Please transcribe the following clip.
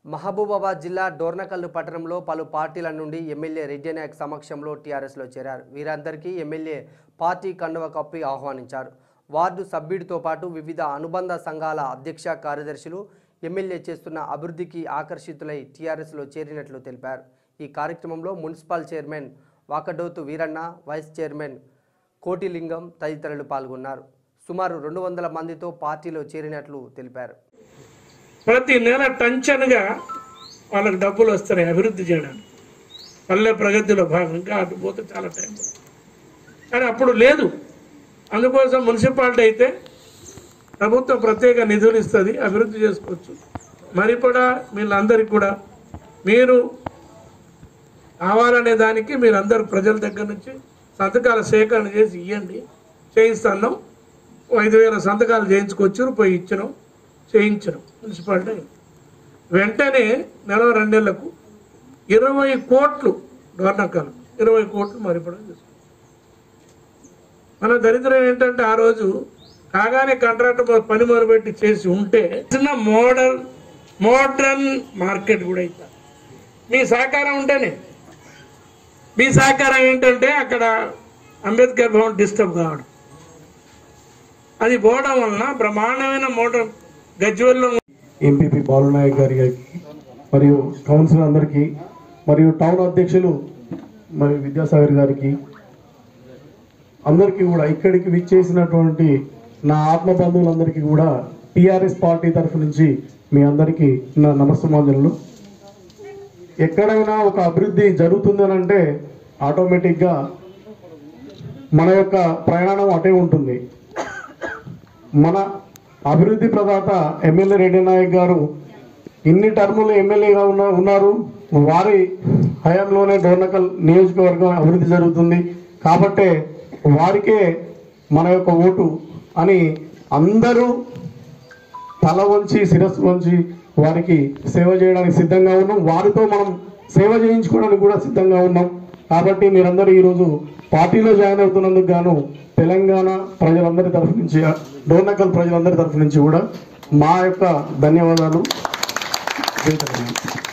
మహబూబాబాద్ జిల్లా డోర్నకల్లు పట్టణంలో పలు పార్టీల నుండి ఎమ్మెల్యే రెడ్డి నాయక్ సమక్షంలో టీఆర్ఎస్లో చేరారు వీరందరికీ ఎమ్మెల్యే పార్టీ కండువ కప్పి ఆహ్వానించారు వార్డు సభ్యుడితో పాటు వివిధ అనుబంధ సంఘాల అధ్యక్ష కార్యదర్శులు ఎమ్మెల్యే చేస్తున్న అభివృద్ధికి ఆకర్షితులై టీఆర్ఎస్లో చేరినట్లు తెలిపారు ఈ కార్యక్రమంలో municipal chairman Vakadothu Veeranna vice chairman Kotilingam తదితరులు పాల్గొన్నారు సుమారు రెండు వందల మందితో పార్టీలో చేరినట్లు తెలిపారు ప్రతి నెల టంచన్గా వాళ్ళకి డబ్బులు వస్తున్నాయి అభివృద్ధి చేయడానికి పల్లె ప్రగతిలో భాగంగా అటు పోతే చాలా టైం పడుతుంది. కానీ అప్పుడు లేదు అందుకోసం మున్సిపాలిటీ అయితే ప్రభుత్వం ప్రత్యేక నిధులు ఇస్తుంది అభివృద్ధి చేసుకోవచ్చు మరి కూడా వీళ్ళందరికీ కూడా మీరు కావాలనే దానికి మీరందరూ ప్రజల దగ్గర నుంచి సంతకాల సేకరణ చేసి ఇవ్వండి చేయిస్తున్నాం ఓ ఐదు వేల సంతకాలు చేయించుకొచ్చారు పోయి ఇచ్చినాం చేయించడం మున్సిపాలిటీ వెంటనే నెల రెండేళ్లకు ఇరవై కోట్లు డోర్నకాలు ఇరవై కోట్లు మరిపడం చేసుకున్నాం మన దరిద్రం ఏంటంటే ఆ రోజు కాగానే కాంట్రాక్టర్ పని మొదలుపెట్టి చేసి ఉంటే చిన్న మోడల్ మోడర్న్ మార్కెట్ కూడా అవుతుంది మీ సహకారం ఉంటేనే మీ సహకారం ఏంటంటే అక్కడ అంబేద్కర్ భవన్ డిస్టర్బ్ కావడం అది పోవడం వలన బ్రహ్మాండమైన మోటార్ గజ్వెల్లో ఎంపీపీ బాలునాయక్ గారికి మరియు కౌన్సిలర్ అందరికీ మరియు టౌన్ అధ్యక్షులు మరియు విద్యాసాగర్ గారికి అందరికీ కూడా ఇక్కడికి విచ్చేసినటువంటి నా ఆత్మ బంధువులందరికీ కూడా టిఆర్ఎస్ పార్టీ తరఫు నుంచి మీ అందరికీ నా నమస్తమాంజనులు ఎక్కడైనా ఒక అభివృద్ధి జరుగుతుందనంటే ఆటోమేటిక్గా మన యొక్క ప్రయాణం అటే ఉంటుంది మన అభివృద్ధి ప్రదాత ఎమ్మెల్యే రెడ్డి నాయక్ గారు ఇన్ని టర్ములు ఎమ్మెల్యేగా ఉన్న ఉన్నారు వారి హయాంలోనే డోర్నకల్ నియోజకవర్గం అభివృద్ధి జరుగుతుంది కాబట్టే వారికే మన యొక్క ఓటు అని అందరూ తల వంచి శిరస్సు వంచి వారికి సేవ చేయడానికి సిద్ధంగా ఉన్నాం వారితో మనం సేవ చేయించుకోవడానికి కూడా సిద్ధంగా ఉన్నాం కాబట్టి మీరందరూ ఈరోజు పార్టీలో జాయిన్ అవుతున్నందుకు గాను తెలంగాణ ప్రజలందరి తరఫు నుంచి డోర్నకల్ ప్రజలందరి తరఫు నుంచి కూడా మా యొక్క ధన్యవాదాలు జై తెలంగాణ.